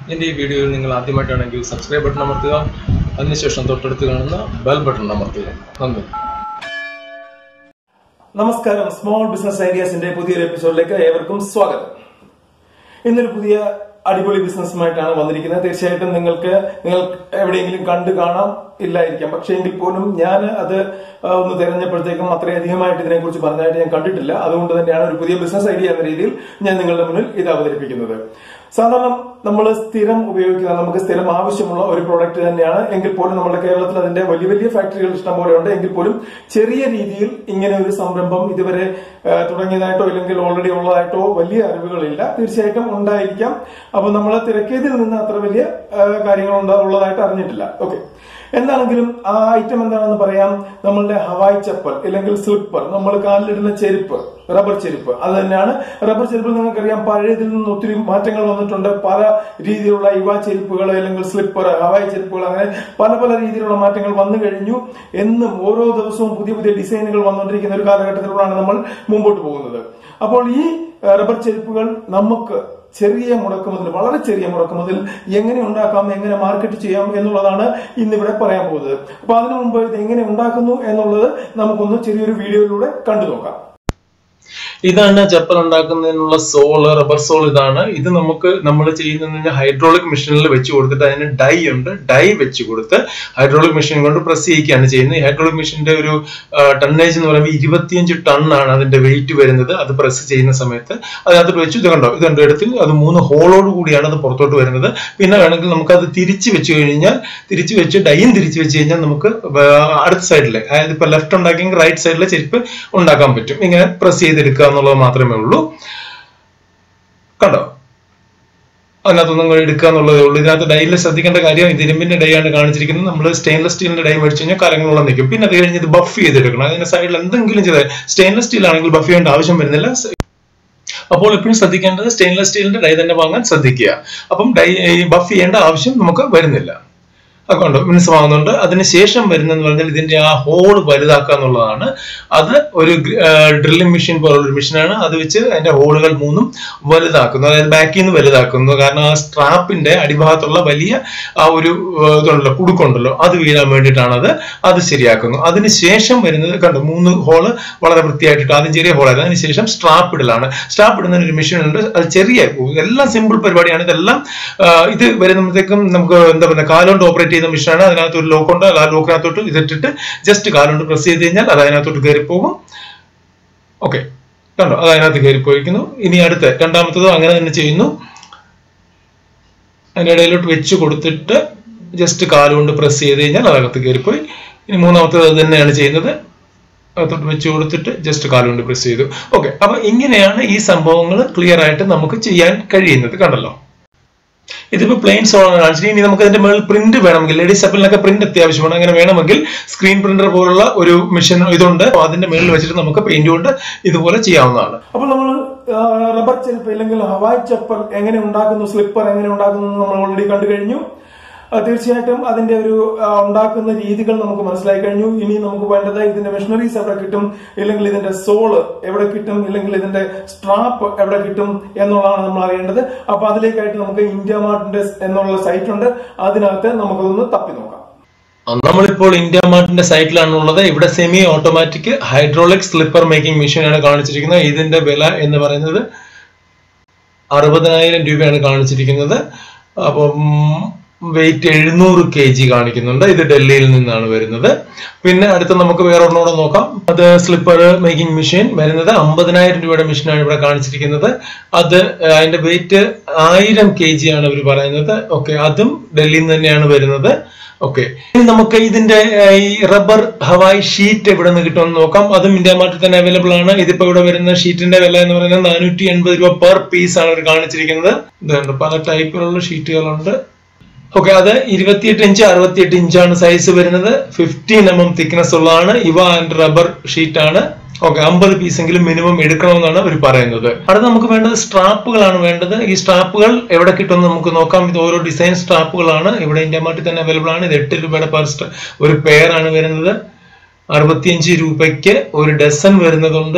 എൻ്റെ ഈ വീഡിയോയിൽ നിങ്ങൾ ആദ്യമായിട്ടാണെങ്കിൽ സബ്സ്ക്രൈബ് ബട്ടൺ അമർത്തുക അതിനുശേഷം തൊട്ടടുത്ത് കാണുന്ന ബെൽ ബട്ടൺ അമർത്തുക നന്ദി നമസ്കാരം സ്മോൾ ബിസിനസ് ഐഡിയാസിന്റെ പുതിയൊരു എപ്പിസോഡിലേക്ക് ഏവർക്കും സ്വാഗതം ഇന്നൊരു പുതിയ അടിപൊളി ബിസിനസ്സുമായിട്ടാണ് വന്നിരിക്കുന്നത് തീർച്ചയായിട്ടും നിങ്ങൾക്ക് നിങ്ങൾ എവിടെയെങ്കിലും കണ്ടു കാണാം ഇല്ലായിരിക്കാം പക്ഷേ എങ്കിൽ പോലും ഞാൻ അത് ആ, ഒന്ന് തിരഞ്ഞപ്പോഴത്തേക്കും അത്രയധികമായിട്ട് ഇതിനെക്കുറിച്ച് പറഞ്ഞായിട്ട് ഞാൻ കണ്ടിട്ടില്ല അതുകൊണ്ട് തന്നെയാണ് ഒരു പുതിയ ബിസിനസ് ഐഡിയ എന്ന രീതിയിൽ ഞാൻ നിങ്ങളുടെ മുന്നിൽ ഇത് അവതരിപ്പിക്കുന്നത് സാധാരണ നമ്മൾ സ്ഥിരം ഉപയോഗിക്കുന്ന നമുക്ക് സ്ഥിരം ആവശ്യമുള്ള ഒരു പ്രോഡക്റ്റ് തന്നെയാണ് എങ്കിൽ പോലും നമ്മുടെ കേരളത്തിൽ അതിന്റെ വലിയ വലിയ ഫാക്ടറികൾ ഇഷ്ടംപോലെ ഉണ്ട് എങ്കിൽ പോലും ചെറിയ രീതിയിൽ ഇങ്ങനെ ഒരു സംരംഭം ഇതുവരെ ആ, തുടങ്ങിയതായിട്ടോ ഇല്ലെങ്കിൽ ഓൾറെഡി ഉള്ളതായിട്ടോ വലിയ അറിവുകളില്ല തീർച്ചയായിട്ടും ഉണ്ടായിരിക്കാം അപ്പൊ നമ്മൾ തിരക്കിയതിൽ നിന്ന് അത്ര വലിയ ആ, കാര്യങ്ങൾ ഉണ്ടാ- ഉള്ളതായിട്ട് അറിഞ്ഞിട്ടില്ല ഓക്കെ എന്താണെങ്കിലും ആ ഐറ്റം എന്താണെന്ന് പറയാം നമ്മളുടെ ഹവായ് ചപ്പൽ അല്ലെങ്കിൽ സ്ലിപ്പർ നമ്മൾ കാലിലിടുന്ന ചെരുപ്പ് റബ്ബർ ചെരുപ്പ് അത് തന്നെയാണ് റബ്ബർ ചെരുപ്പ് നിങ്ങൾക്കറിയാം പഴയതിൽ നിന്ന് ഒത്തിരി മാറ്റങ്ങൾ വന്നിട്ടുണ്ട് പല രീതിയിലുള്ള യുവ ചെരുപ്പുകൾ അല്ലെങ്കിൽ സ്ലിപ്പർ ഹവായ് ചെരുപ്പുകൾ അങ്ങനെ പല പല രീതിയിലുള്ള മാറ്റങ്ങൾ വന്നു കഴിഞ്ഞു എന്നും ഓരോ ദിവസവും പുതിയ പുതിയ ഡിസൈനുകൾ വന്നുകൊണ്ടിരിക്കുന്ന ഒരു കാലഘട്ടത്തിലൂടെയാണ് നമ്മൾ മുമ്പോട്ട് പോകുന്നത് അപ്പോൾ ഈ ഏഹ്, റബ്ബർ ചെരുപ്പുകൾ നമുക്ക് ചെറിയ മുടക്കുമുതൽ വളരെ ചെറിയ മുടക്കുമുതൽ എങ്ങനെ ഉണ്ടാക്കാം എങ്ങനെ മാർക്കറ്റ് ചെയ്യാം എന്നുള്ളതാണ് ഇന്നിവിടെ പറയാൻ പോകുന്നത് അപ്പൊ അതിനു മുമ്പ് ഇത് എങ്ങനെ ഉണ്ടാക്കുന്നു എന്നുള്ളത് നമുക്കൊന്ന് ചെറിയൊരു വീഡിയോയിലൂടെ കണ്ടു നോക്കാം ഇതാണ് ചപ്പൽ ഉണ്ടാക്കുന്നതിനുള്ള സോള് റബ്ബർ സോൾ ഇതാണ് ഇത് നമുക്ക് നമ്മൾ ചെയ്യുന്നതിന് ഹൈഡ്രോളിക് മെഷീനിൽ വെച്ച് കൊടുത്തിട്ട് അതിന് ഡൈ ഉണ്ട് ഡൈ വെച്ച് കൊടുത്ത് ഹൈഡ്രോളിക് മെഷീൻ കൊണ്ട് പ്രസ് ചെയ്യിക്കുകയാണ് ചെയ്യുന്നത് ഈ ഹൈഡ്രോളിക് മെഷീന്റെ ഒരു ടണ്ണേജ് എന്ന് പറയുമ്പോൾ ഇരുപത്തിയഞ്ച് ടൺ ആണ് അതിന്റെ വെയിറ്റ് വരുന്നത് അത് പ്രസ് ചെയ്യുന്ന സമയത്ത് അതിനകത്ത് വെച്ച് ഇത് കണ്ടോ ഇത് കണ്ടോ എടുത്ത് അത് മൂന്ന് ഹോളോട് കൂടിയാണ് അത് പുറത്തോട്ട് വരുന്നത് പിന്നെ വേണമെങ്കിൽ നമുക്ക് അത് തിരിച്ച് വെച്ച് കഴിഞ്ഞാൽ തിരിച്ച് വെച്ച് ഡൈയും തിരിച്ച് വെച്ച് കഴിഞ്ഞാൽ നമുക്ക് വേ- അടുത്ത സൈഡിൽ അതായത് ഇപ്പൊ ലെഫ്റ്റ് ഉണ്ടാക്കിയെങ്കിൽ റൈറ്റ് സൈഡിലെ ചെരുപ്പ് ഉണ്ടാക്കാൻ പറ്റും ഇങ്ങനെ പ്രസ് ചെയ്തെടുക്കുക എന്നുള്ളത് മാത്രമേ ഉള്ളൂ കണ്ടോ അതിനകത്തൊന്നും കൂടി എടുക്കുക എന്നുള്ളതേ ഉള്ളൂ ഇതിനകത്ത് ഡൈയിൽ ശ്രദ്ധിക്കേണ്ട കാര്യം ഇത് ഇരുമ്പിന്റെ ഡൈ ആണ് കാണിച്ചിരിക്കുന്നത് നമ്മൾ സ്റ്റെയിൻലെസ് സ്റ്റീലിന്റെ ഡൈ മേടിച്ചു കഴിഞ്ഞാൽ കരങ്ങളോളം നിൽക്കും പിന്നെ അത് കഴിഞ്ഞ് ഇത് ബഫ് ചെയ്തെടുക്കണം അതിന്റെ സൈഡിൽ എന്തെങ്കിലും ചെയ്ത് സ്റ്റെയിൻലെസ് സ്റ്റീൽ ആണെങ്കിൽ ബഫ് ചെയ്യേണ്ട ആവശ്യം വരുന്നില്ല അപ്പോൾ എപ്പോഴും ശ്രദ്ധിക്കേണ്ടത് സ്റ്റെയിൻലെസ് സ്റ്റീലിന്റെ ഡൈ തന്നെ വാങ്ങാൻ ശ്രദ്ധിക്കുക അപ്പം ഡൈ ബഫ് ചെയ്യേണ്ട ആവശ്യം നമുക്ക് വരുന്നില്ല അതുകൊണ്ട് മനസ്സിലാവുന്നുണ്ട് അതിനുശേഷം വരുന്നതെന്ന് പറഞ്ഞാൽ ഇതിന്റെ ആ ഹോൾ വലുതാക്കുക എന്നുള്ളതാണ് അത് ഒരു ഡ്രില്ലിംഗ് മെഷീൻ പോലുള്ള ഒരു മെഷീനാണ് അത് വെച്ച് അതിന്റെ ഹോളുകൾ മൂന്നും വലുതാക്കുന്നു അതായത് ബാക്കിൽ നിന്ന് വലുതാക്കുന്നു കാരണം ആ സ്ട്രാപ്പിന്റെ അടിഭാഗത്തുള്ള വലിയ ആ ഒരു ആ, ഇതുണ്ടല്ലോ കുടുക്കുണ്ടല്ലോ അത് വീഴാൻ വേണ്ടിയിട്ടാണ് അത് അത് ശരിയാക്കുന്നു അതിനുശേഷം വരുന്നത് കണ്ടു മൂന്ന് ഹോള് വളരെ വൃത്തിയായിട്ടിട്ട് ആദ്യം ചെറിയ ഹോളായിരുന്നു അതിനുശേഷം സ്ട്രാപ്പ് ഇടലാണ് സ്ട്രാപ്പ് ഇടുന്ന ഒരു മെഷീൻ ഉണ്ട് അത് ചെറിയ എല്ലാം സിമ്പിൾ പരിപാടിയാണ് ഇതെല്ലാം ആ, ഇത് വരുമ്പോഴത്തേക്കും നമുക്ക് എന്താ പറയുക കാലുകൊണ്ട് ഓപ്പറേറ്റ് ചെയ്യുന്ന മെഷീനാണ് അതിനകത്ത് ഒരു ലോക്ക് ഉണ്ട് ആ ലോക്കിനകത്തോട്ട് ഇതിട്ടിട്ട് ജസ്റ്റ് കാലുകൊണ്ട് പ്രസ് ചെയ്ത് കഴിഞ്ഞാൽ അത് അതിനകത്തോട്ട് കയറി പോകും ഓക്കെ കണ്ടോ അത് അതിനകത്ത് കയറി പോയിരിക്കുന്നു ഇനി അടുത്ത രണ്ടാമത്തതും അങ്ങനെ തന്നെ ചെയ്യുന്നു അതിന്റെ ഇടയിലോട്ട് വെച്ച് കൊടുത്തിട്ട് ജസ്റ്റ് കാലുകൊണ്ട് പ്രസ് ചെയ്ത് കഴിഞ്ഞാൽ അതകത്ത് കയറിപ്പോയി ഇനി മൂന്നാമത്തത് അത് തന്നെയാണ് ചെയ്യുന്നത് അകത്തോട്ട് വെച്ച് കൊടുത്തിട്ട് ജസ്റ്റ് കാലുകൊണ്ട് പ്രസ് ചെയ്തു ഓക്കെ അപ്പൊ ഇങ്ങനെയാണ് ഈ സംഭവങ്ങൾ ക്ലിയർ ആയിട്ട് നമുക്ക് ചെയ്യാൻ കഴിയുന്നത് കണ്ടല്ലോ ഇതിപ്പോ പ്ലെയിൻ സോളാണ് കാണിച്ചിട്ട് ഇനി നമുക്ക് അതിന്റെ മേളിൽ പ്രിന്റ് വേണമെങ്കിൽ ലേഡീസ് അപ്പിളിനൊക്കെ പ്രിന്റ് അത്യാവശ്യമാണ് അങ്ങനെ വേണമെങ്കിൽ സ്ക്രീൻ പ്രിന്റർ പോലുള്ള ഒരു മെഷീൻ ഇതുണ്ട് അപ്പൊ അതിന്റെ മേളിൽ വെച്ചിട്ട് നമുക്ക് പെയിന്റ് കൊണ്ട് ഇതുപോലെ ചെയ്യാവുന്നതാണ് അപ്പോൾ നമ്മൾ റബ്ബർ ചെരുപ്പ് അല്ലെങ്കിൽ ഹവായ് ചപ്പൽ എങ്ങനെ ഉണ്ടാക്കുന്നു സ്ലിപ്പർ എങ്ങനെ ഉണ്ടാക്കുന്നു എന്ന് നമ്മൾ ഓൾറെഡി കണ്ടു കഴിഞ്ഞു ആ, തീർച്ചയായിട്ടും അതിന്റെ ഒരു ആ, ഉണ്ടാക്കുന്ന രീതികൾ നമുക്ക് മനസ്സിലായി കഴിഞ്ഞു ഇനി നമുക്ക് വേണ്ടത് ഇതിന്റെ മെഷീനറീസ് എവിടെ കിട്ടും ഇല്ലെങ്കിൽ ഇതിന്റെ സോള് എവിടെ കിട്ടും ഇല്ലെങ്കിൽ ഇതിന്റെ സ്ട്രാപ്പ് എവിടെ കിട്ടും എന്നുള്ളതാണ് നമ്മൾ അറിയേണ്ടത് അപ്പൊ അതിലേക്കായിട്ട് നമുക്ക് ഇന്ത്യ മാർട്ടിന്റെ എന്നുള്ള സൈറ്റ് ഉണ്ട് അതിനകത്ത് നമുക്കൊന്ന് തപ്പി നോക്കാം നമ്മളിപ്പോൾ ഇന്ത്യ മാർട്ടിന്റെ സൈറ്റിലാണ് ഉള്ളത് ഇവിടെ semi automatic hydraulic slipper making മെഷീനാണ് കാണിച്ചിരിക്കുന്നത് ഇതിന്റെ വില എന്ന് പറയുന്നത് അറുപതിനായിരം രൂപയാണ് കാണിച്ചിരിക്കുന്നത് അപ്പം വെയിറ്റ് എഴുന്നൂറ് കെ ജി കാണിക്കുന്നുണ്ട് ഇത് ഡൽഹിയിൽ നിന്നാണ് വരുന്നത് പിന്നെ അടുത്ത് നമുക്ക് വേറെ ഒന്നുകൂടെ നോക്കാം അത് സ്ലിപ്പർ മേക്കിംഗ് മെഷീൻ വരുന്നത് അമ്പതിനായിരം രൂപയുടെ മെഷീനാണ് ഇവിടെ കാണിച്ചിരിക്കുന്നത് അത് അതിന്റെ വെയിറ്റ് ആയിരം കെ ജി ആണ് ഇവർ പറയുന്നത് ഓക്കെ അതും ഡൽഹിയിൽ നിന്ന് തന്നെയാണ് വരുന്നത് ഓക്കെ ഇനി നമുക്ക് ഇതിന്റെ ഏർ, ഈ റബ്ബർ ഹവായ് ഷീറ്റ് എവിടെ നിന്ന് കിട്ടുമെന്ന് നോക്കാം അതും ഇന്ത്യ മാർട്ടിൽ തന്നെ അവൈലബിൾ ആണ് ഇതിപ്പോ ഇവിടെ വരുന്ന ഷീറ്റിന്റെ വില എന്ന് പറയുന്നത് നാനൂറ്റി എൺപത് രൂപ പെർ പീസ് ആണ് അവർ കാണിച്ചിരിക്കുന്നത് ഇതുണ്ട് പല ടൈപ്പിലുള്ള ഷീറ്റുകളുണ്ട് ഓക്കെ അത് ഇരുപത്തിയെട്ട് ഇഞ്ച് അറുപത്തിയെട്ട് ഇഞ്ചാണ് സൈസ് വരുന്നത് ഫിഫ്റ്റീൻ എം എം തിക്നെസ് ഉള്ളതാണ് ഇവ ആൻഡ് റബ്ബർ ഷീറ്റ് ആണ് ഓക്കെ അമ്പത് പീസെങ്കിലും മിനിമം എടുക്കണമെന്നാണ് അവർ പറയുന്നത് അടുത്ത നമുക്ക് വേണ്ടത് സ്ട്രാപ്പുകളാണ് വേണ്ടത് ഈ സ്ട്രാപ്പുകൾ എവിടെ കിട്ടുമെന്ന് നമുക്ക് നോക്കാം ഇത് ഓരോ ഡിസൈൻ സ്ട്രാപ്പുകളാണ് ഇവിടെ ഇന്ത്യ മാർട്ടിൽ തന്നെ അവൈലബിൾ ആണ് ഇത് എട്ട് രൂപയുടെ പെർ സ്ട്ര ഒരു പെയർ ആണ് വരുന്നത് അറുപത്തിയഞ്ച് രൂപയ്ക്ക് ഒരു ഡസൻ വരുന്നതുണ്ട്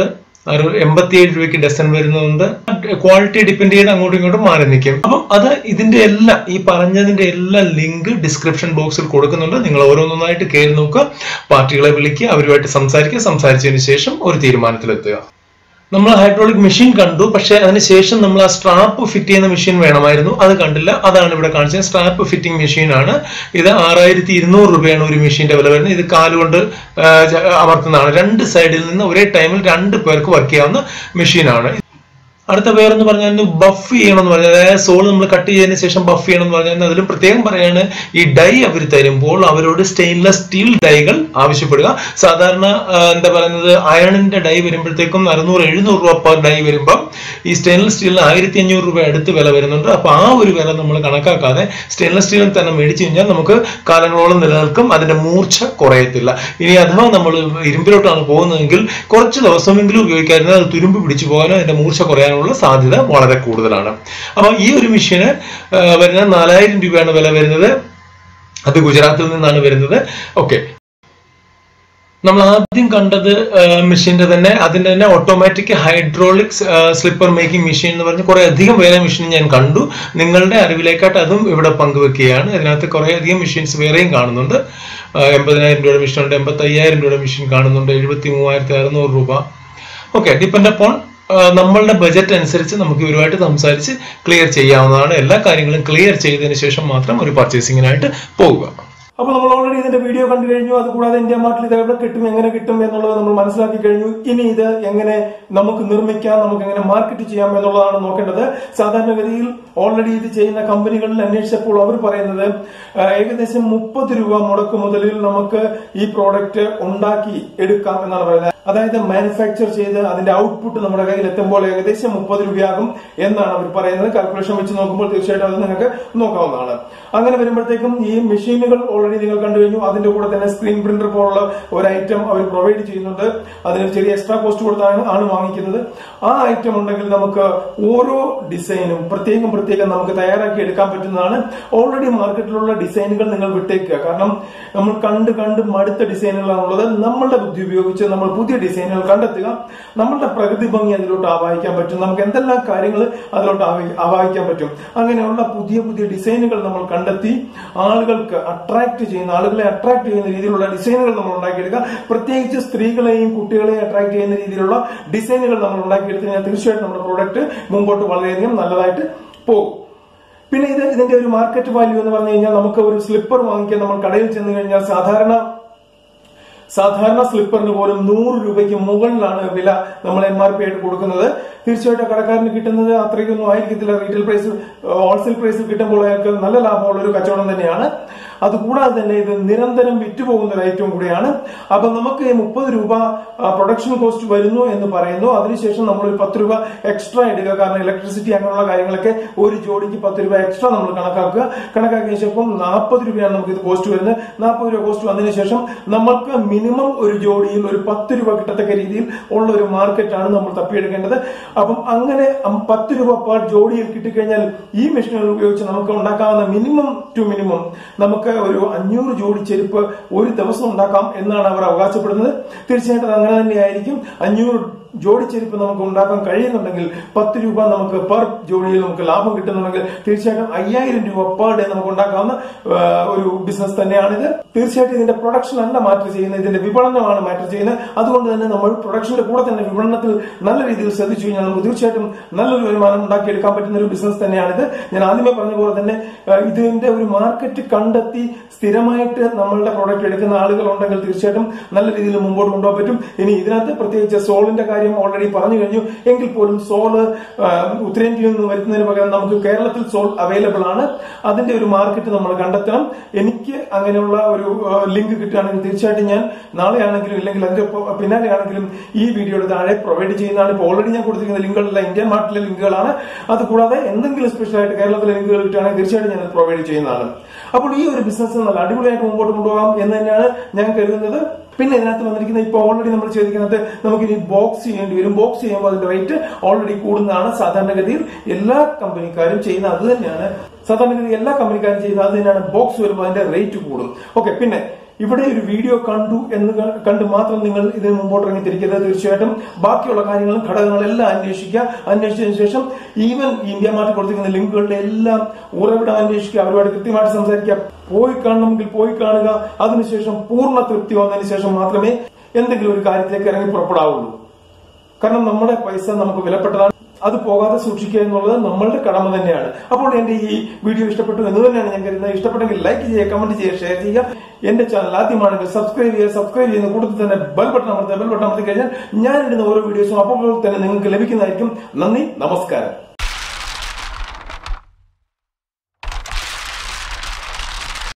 എൺപത്തിയേഴ് രൂപയ്ക്ക് ഡസൻ വരുന്നുണ്ട് ക്വാളിറ്റി ഡിപ്പെൻഡ് ചെയ്ത് അങ്ങോട്ടും ഇങ്ങോട്ടും മാറി നിൽക്കും അപ്പം അത് ഇതിന്റെ എല്ലാം ഈ പറഞ്ഞതിന്റെ എല്ലാ ലിങ്ക് ഡിസ്ക്രിപ്ഷൻ ബോക്സിൽ കൊടുക്കുന്നുണ്ട് നിങ്ങൾ ഓരോന്നൊന്നായിട്ട് കയറി നോക്കുക പാർട്ടികളെ വിളിക്കുക അവരുമായിട്ട് സംസാരിക്കുക സംസാരിച്ചതിന് ശേഷം ഒരു തീരുമാനത്തിലെത്തുക നമ്മൾ ഹൈഡ്രോളിക് മെഷീൻ കണ്ടു പക്ഷെ അതിനുശേഷം നമ്മൾ ആ സ്ട്രാപ്പ് ഫിറ്റ് ചെയ്യുന്ന മെഷീൻ വേണമായിരുന്നു അത് കണ്ടില്ല അതാണ് ഇവിടെ കാണിച്ചത് സ്ട്രാപ്പ് ഫിറ്റിംഗ് മെഷീൻ ആണ് ഇത് ആറായിരത്തി ഇരുന്നൂറ് രൂപയാണ് ഒരു മെഷീന്റെ വില വരുന്നത് ഇത് കാലുകൊണ്ട് ആ, ജ- അമർത്തുന്നതാണ് രണ്ട് സൈഡിൽ നിന്ന് ഒരേ ടൈമിൽ രണ്ട് പേർക്ക് വർക്ക് ചെയ്യാവുന്ന മെഷീനാണ് അടുത്ത പേരെന്ന് പറഞ്ഞാൽ ബഫ് ചെയ്യണം എന്ന് പറഞ്ഞാൽ അതായത് സോൾ നമ്മൾ കട്ട് ചെയ്തതിന് ശേഷം ബഫ് ചെയ്യണം എന്ന് പറഞ്ഞാൽ അതിലും പ്രത്യേകം പറയാണ് ഈ ഡൈ അവർ തരുമ്പോൾ അവരോട് സ്റ്റെയിൻലെസ് സ്റ്റീൽ ഡൈകൾ ആവശ്യപ്പെടുക സാധാരണ ആ, എന്താ പറയുന്നത് അയണിന്റെ ഡൈ വരുമ്പോഴത്തേക്കും അറുന്നൂറ് എഴുന്നൂറ് രൂപ പെർ ഡൈ വരുമ്പോൾ ഈ സ്റ്റെയിൻലെസ് സ്റ്റീലിന് ആയിരത്തി അഞ്ഞൂറ് രൂപ അടുത്ത് വില വരുന്നുണ്ട് അപ്പൊ ആ ഒരു വില നമ്മൾ കണക്കാക്കാതെ സ്റ്റെയിൻലെസ് സ്റ്റീലിൽ തന്നെ മേടിച്ചു കഴിഞ്ഞാൽ നമുക്ക് കാലങ്ങളോളം നിലനിൽക്കും അതിന്റെ മൂർച്ച കുറയത്തില്ല ഇനി അഥവാ നമ്മൾ ഇരുമ്പിലോട്ടാണ് പോകുന്നതെങ്കിൽ കുറച്ച് ദിവസമെങ്കിലും ഉപയോഗിക്കാതിരുന്നാൽ അത് തുരുമ്പ് പിടിച്ചു പോകാനോ അതിന്റെ മൂർച്ച കുറയാനുള്ള സാധ്യത വളരെ കൂടുതലാണ് അപ്പൊ ഈ ഒരു മെഷീന് വരുന്നത് നാലായിരം രൂപയാണ് വില വരുന്നത് അത് ഗുജറാത്തിൽ നിന്നാണ് വരുന്നത് ഓക്കെ നമ്മൾ ആദ്യം കണ്ടത് മെഷീന്റെ തന്നെ അതിന്റെ തന്നെ automatic hydraulic slipper making machine എന്ന് പറഞ്ഞ് കുറെ അധികം വേറെ മെഷീൻ ഞാൻ കണ്ടു നിങ്ങളുടെ അറിവിലേക്കായിട്ട് അതും ഇവിടെ പങ്കുവെക്കുകയാണ് ഇതിനകത്ത് കുറെ അധികം മെഷീൻസ് വേറെയും കാണുന്നുണ്ട് ആ, എൺപതിനായിരം രൂപയുടെ മെഷീൻ ഉണ്ട് എൺപത്തി അയ്യായിരം രൂപയുടെ മെഷീൻ കാണുന്നുണ്ട് എഴുപത്തി മൂവായിരത്തി അറുന്നൂറ് രൂപ ഓക്കെ ഡിപ്പെൻഡ് അപ്പോൺ നമ്മളുടെ ബജറ്റ് അനുസരിച്ച് നമുക്ക് ഇവരുമായിട്ട് സംസാരിച്ച് ക്ലിയർ ചെയ്യാവുന്നതാണ് എല്ലാ കാര്യങ്ങളും ക്ലിയർ ചെയ്തതിന് ശേഷം മാത്രം ഒരു പർച്ചേസിങ്ങിനായിട്ട് പോവുക അപ്പൊ നമ്മൾ ഓൾറെഡി ഇതിന്റെ വീഡിയോ കണ്ടു കഴിഞ്ഞു അതുകൂടാതെ ഇന്ത്യ മാർട്ടിൽ ഇത് എവിടെ കിട്ടും എങ്ങനെ കിട്ടും എന്നുള്ളത് നമ്മൾ മനസ്സിലാക്കി കഴിഞ്ഞു ഇനി ഇത് എങ്ങനെ നമുക്ക് നിർമ്മിക്കാം നമുക്ക് എങ്ങനെ മാർക്കറ്റ് ചെയ്യാം എന്നുള്ളതാണ് നോക്കേണ്ടത് സാധാരണഗതിയിൽ ഓൾറെഡി ഇത് ചെയ്യുന്ന കമ്പനികളിൽ അന്വേഷിച്ചപ്പോൾ അവർ പറയുന്നത് ആ, ഏകദേശം മുപ്പത് രൂപ മുടക്ക് മുതലിൽ നമുക്ക് ഈ പ്രോഡക്റ്റ് ഉണ്ടാക്കി എടുക്കാം എന്നാണ് പറയുന്നത് അതായത് മാനുഫാക്ചർ ചെയ്ത് അതിന്റെ ഔട്ട്പുട്ട് നമ്മുടെ കയ്യിൽ എത്തുമ്പോൾ ഏകദേശം മുപ്പത് രൂപയാകും എന്നാണ് അവർ പറയുന്നത് കാൽക്കുലേഷൻ വെച്ച് നോക്കുമ്പോൾ തീർച്ചയായിട്ടും അത് നിങ്ങൾക്ക് നോക്കാവുന്നതാണ് അങ്ങനെ വരുമ്പോഴത്തേക്കും ഈ മെഷീനുകൾ ഓൾറെഡി നിങ്ങൾ കണ്ടു കഴിഞ്ഞു അതിന്റെ കൂടെ തന്നെ സ്ക്രീൻ പ്രിന്റർ പോലുള്ള ഒരു ഐറ്റം അവർ പ്രൊവൈഡ് ചെയ്യുന്നുണ്ട് അതിന് ചെറിയ എക്സ്ട്രാ കോസ്റ്റ് കൊടുത്താണ് ആണ് വാങ്ങിക്കുന്നത് ആ ഐറ്റം ഉണ്ടെങ്കിൽ നമുക്ക് ഓരോ ഡിസൈനും പ്രത്യേകം പ്രത്യേകം നമുക്ക് തയ്യാറാക്കി എടുക്കാൻ പറ്റുന്നതാണ് ഓൾറെഡി മാർക്കറ്റിലുള്ള ഡിസൈനുകൾ നിങ്ങൾ വിട്ടേക്കുക കാരണം നമ്മൾ കണ്ട് കണ്ട് മടുത്ത ഡിസൈനുകളാണുള്ളത് നമ്മളുടെ ബുദ്ധി ഉപയോഗിച്ച് നമ്മൾ പുതിയ ഡിസൈനുകൾ കണ്ടെത്തുക നമ്മളുടെ പ്രകൃതി ഭംഗി അതിലോട്ട് ആവാഹിക്കാൻ പറ്റും നമുക്ക് എന്തെല്ലാം കാര്യങ്ങൾ അതിലോട്ട് ആവി- ആവാഹിക്കാൻ പറ്റും അങ്ങനെയുള്ള പുതിയ പുതിയ ഡിസൈനുകൾ നമ്മൾ കണ്ടെത്തി ആളുകൾക്ക് അട്രാക്ട് ചെയ്യുന്ന ആളുകളെ അട്രാക്ട് ചെയ്യുന്ന രീതിയിലുള്ള ഡിസൈനുകൾ നമ്മൾ ഉണ്ടാക്കിയെടുക്കുക പ്രത്യേകിച്ച് സ്ത്രീകളെയും കുട്ടികളെയും അട്രാക്ട് ചെയ്യുന്ന രീതിയിലുള്ള ഡിസൈനുകൾ നമ്മൾ ഉണ്ടാക്കിയെടുത്ത് കഴിഞ്ഞാൽ തീർച്ചയായിട്ടും നമ്മുടെ പ്രോഡക്റ്റ് മുമ്പോട്ട് വളരെയധികം നല്ലതായിട്ട് പോകും പിന്നെ ഇത് ഇതിന്റെ ഒരു മാർക്കറ്റ് വാല്യൂ എന്ന് പറഞ്ഞു കഴിഞ്ഞാൽ നമുക്ക് ഒരു സ്ലിപ്പർ വാങ്ങിക്കാൻ നമ്മൾ കടയിൽ ചെന്ന് കഴിഞ്ഞാൽ സാധാരണ സാധാരണ സ്ലിപ്പറിന് പോലും നൂറ് രൂപയ്ക്ക് മുകളിലാണ് വില നമ്മൾ എം ആർ പി ആയിട്ട് കൊടുക്കുന്നത് തീർച്ചയായിട്ടും കടക്കാരന് കിട്ടുന്നത് അത്രയ്ക്കൊന്നും ആയിരിക്കത്തില്ല റീറ്റെയിൽ പ്രൈസ് ഹോൾസെയിൽ പ്രൈസിൽ കിട്ടുമ്പോൾ അയാൾക്ക് നല്ല ലാഭമുള്ള ഒരു കച്ചവടം തന്നെയാണ് അതുകൂടാതെ തന്നെ ഇത് നിരന്തരം വിറ്റുപോകുന്ന ഒരു ഐറ്റം കൂടിയാണ് അപ്പൊ നമുക്ക് ഈ മുപ്പത് രൂപ പ്രൊഡക്ഷൻ കോസ്റ്റ് വരുന്നു എന്ന് പറയുന്നു അതിനുശേഷം നമ്മൾ ഒരു പത്ത് രൂപ എക്സ്ട്രാ എടുക്കുക കാരണം ഇലക്ട്രിസിറ്റി അങ്ങനെയുള്ള കാര്യങ്ങളൊക്കെ ഒരു ജോഡിക്ക് പത്ത് രൂപ എക്സ്ട്രാ നമ്മൾ കണക്കാക്കുക കണക്കാക്കിയ ശേഷം നാൽപ്പത് രൂപയാണ് നമുക്ക് ഇത് കോസ്റ്റ് വരുന്നത് നാൽപ്പത് രൂപ കോസ്റ്റ് വന്നതിന് ശേഷം നമ്മൾക്ക് മിനിമം ഒരു ജോഡിയിൽ ഒരു പത്ത് രൂപ കിട്ടത്തക്ക രീതിയിൽ ഉള്ള ഒരു മാർക്കറ്റാണ് നമ്മൾ തപ്പിയെടുക്കേണ്ടത് അപ്പം അങ്ങനെ അം- പത്ത് രൂപ പെർ ജോഡിയിൽ കിട്ടിക്കഴിഞ്ഞാൽ ഈ മെഷീനുകൾ ഉപയോഗിച്ച് നമുക്ക് ഉണ്ടാക്കാവുന്ന മിനിമം ടു മിനിമം നമുക്ക് ഒരു അഞ്ഞൂറ് ജോഡി ചെരുപ്പ് ഒരു ദിവസം ഉണ്ടാക്കാം എന്നാണ് അവർ അവകാശപ്പെടുന്നത് തീർച്ചയായിട്ടും അത് അങ്ങനെ തന്നെയായിരിക്കും അഞ്ഞൂറ് ജോഡി ചെരുപ്പ് നമുക്ക് ഉണ്ടാക്കാൻ കഴിയുന്നുണ്ടെങ്കിൽ പത്ത് രൂപ നമുക്ക് പെർ ജോഡിയിൽ നമുക്ക് ലാഭം കിട്ടുന്നുണ്ടെങ്കിൽ തീർച്ചയായിട്ടും അയ്യായിരം രൂപ പെർ ഡേ നമുക്ക് ഉണ്ടാക്കാവുന്ന ആ, ഒരു ബിസിനസ് തന്നെയാണിത് തീർച്ചയായിട്ടും ഇതിന്റെ പ്രൊഡക്ഷൻ അല്ല മാറ്റർ ചെയ്യുന്നത് ഇതിന്റെ വിപണനമാണ് മാറ്റർ ചെയ്യുന്നത് അതുകൊണ്ട് തന്നെ നമ്മൾ പ്രൊഡക്ഷന്റെ കൂടെ തന്നെ വിപണനത്തിൽ നല്ല രീതിയിൽ ശ്രദ്ധിച്ചു കഴിഞ്ഞാൽ നമുക്ക് തീർച്ചയായിട്ടും നല്ലൊരു വരുമാനം ഉണ്ടാക്കിയെടുക്കാൻ പറ്റുന്ന ഒരു ബിസിനസ് തന്നെയാണിത് ഞാൻ ആദ്യമേ പറഞ്ഞ പോലെ തന്നെ ആ, ഇതിന്റെ ഒരു മാർക്കറ്റ് കണ്ടെത്തി സ്ഥിരമായിട്ട് നമ്മളുടെ പ്രോഡക്റ്റ് എടുക്കുന്ന ആളുകൾ ഉണ്ടെങ്കിൽ തീർച്ചയായിട്ടും നല്ല രീതിയിൽ മുമ്പോട്ട് കൊണ്ടുപോകാൻ പറ്റും ഇനി ഇതിനകത്ത് പ്രത്യേകിച്ച് സോളിന്റെ കാര്യം ഓൾറെഡി പറഞ്ഞു കഴിഞ്ഞു എങ്കിൽ പോലും സോള് ആ, ഉത്തരേന്ത്യയിൽ നിന്ന് വരുന്നതിന് പകരം നമുക്ക് കേരളത്തിൽ സോൾ അവൈലബിൾ ആണ് അതിന്റെ ഒരു മാർക്കറ്റ് നമ്മൾ കണ്ടെത്തണം എനിക്ക് അങ്ങനെയുള്ള ഒരു ലിങ്ക് കിട്ടുകയാണെങ്കിൽ തീർച്ചയായിട്ടും ഞാൻ നാളെ ആണെങ്കിലും ഇല്ലെങ്കിൽ അതിന്റെ ഒപ്പം പിന്നാലെ ആണെങ്കിലും ഈ വീഡിയോയുടെ താഴെ പ്രൊവൈഡ് ചെയ്യുന്നതാണ് ഇപ്പോൾ ഓൾറെഡി ഞാൻ കൊടുത്തിരിക്കുന്ന ലിങ്കുകളെല്ലാം ഇന്ത്യൻ മാർക്കറ്റിലെ ലിങ്കുകളാണ് അത് കൂടാതെ എന്തെങ്കിലും സ്പെഷ്യൽ ആയിട്ട് കേരളത്തിലെ ലിങ്കുകൾ കിട്ടുകയാണെങ്കിൽ തീർച്ചയായിട്ടും ഞാൻ പ്രൊവൈഡ് ചെയ്യുന്നതാണ് അപ്പോൾ ഈ ഒരു ബിസിനസ് നല്ല അടിപൊളിയായിട്ട് മുമ്പോട്ട് കൊണ്ടുപോകാം എന്ന് തന്നെയാണ് ഞാൻ കരുതുന്നത് പിന്നെ ഇതിനകത്ത് വന്നിരിക്കുന്ന ഇപ്പോൾ ഓൾറെഡി നമ്മൾ ചെയ്തിരിക്കുന്നത് നമുക്ക് ഇനി ബോക്സ് ചെയ്യേണ്ടി വരും ബോക്സ് ചെയ്യുമ്പോൾ അതിന്റെ റേറ്റ് ഓൾറെഡി കൂടുന്നതാണ് സാധാരണഗതിയിൽ എല്ലാ കമ്പനിക്കാരും ചെയ്യുന്ന അത് തന്നെയാണ് സാധാരണഗതിയിൽ എല്ലാ കമ്പനിക്കാരും ചെയ്യുന്നത് അത് തന്നെയാണ് ബോക്സ് വരുമ്പോൾ അതിന്റെ റേറ്റ് കൂടും ഓക്കെ പിന്നെ ഇവിടെ ഒരു വീഡിയോ കണ്ടു എന്ന് ക- കണ്ട് മാത്രം നിങ്ങൾ ഇതിന് മുമ്പോട്ട് ഇറങ്ങി തിരിക്കരുത് തീർച്ചയായിട്ടും ബാക്കിയുള്ള കാര്യങ്ങളും ഘടകങ്ങളെല്ലാം അന്വേഷിക്കുക അന്വേഷിച്ചതിന് ശേഷം ഈവൻ ഇന്ത്യ മാർട്ട് കൊടുത്തിരിക്കുന്ന ലിങ്കുകളുടെ എല്ലാം ഉറവിടം അന്വേഷിക്കുക അവരുമായിട്ട് കൃത്യമായിട്ട് സംസാരിക്കുക പോയി കാണണമെങ്കിൽ പോയി കാണുക അതിനുശേഷം പൂർണ്ണ തൃപ്തി വന്നതിന് ശേഷം മാത്രമേ എന്തെങ്കിലും ഒരു കാര്യത്തിലേക്ക് ഇറങ്ങി പുറപ്പെടാവുള്ളൂ കാരണം നമ്മുടെ പൈസ നമുക്ക് വിലപ്പെട്ടതാണ് അത് പോകാതെ സൂക്ഷിക്കുക എന്നുള്ളത് നമ്മളുടെ കടമ തന്നെയാണ് അപ്പോൾ എന്റെ ഈ വീഡിയോ ഇഷ്ടപ്പെട്ടു എന്ന് തന്നെയാണ് ഞാൻ കരുതുന്നത് ഇഷ്ടപ്പെട്ടെങ്കിൽ ലൈക്ക് ചെയ്യുക കമന്റ് ചെയ്യുക ഷെയർ ചെയ്യുക എന്റെ ചാനൽ ആദ്യമാണെങ്കിൽ സബ്സ്ക്രൈബ് ചെയ്യുക സബ്സ്ക്രൈബ് ചെയ്യുന്ന കൂട്ടത്തിൽ തന്നെ ബെൽ ബട്ടൺ അമർത്തുക ബെൽ ബട്ടൺ അമർത്തി കഴിഞ്ഞാൽ ഞാൻ ഇടുന്ന ഓരോ വീഡിയോസും അപ്പോൾ തന്നെ നിങ്ങൾക്ക് ലഭിക്കുന്നതായിരിക്കും നന്ദി നമസ്കാരം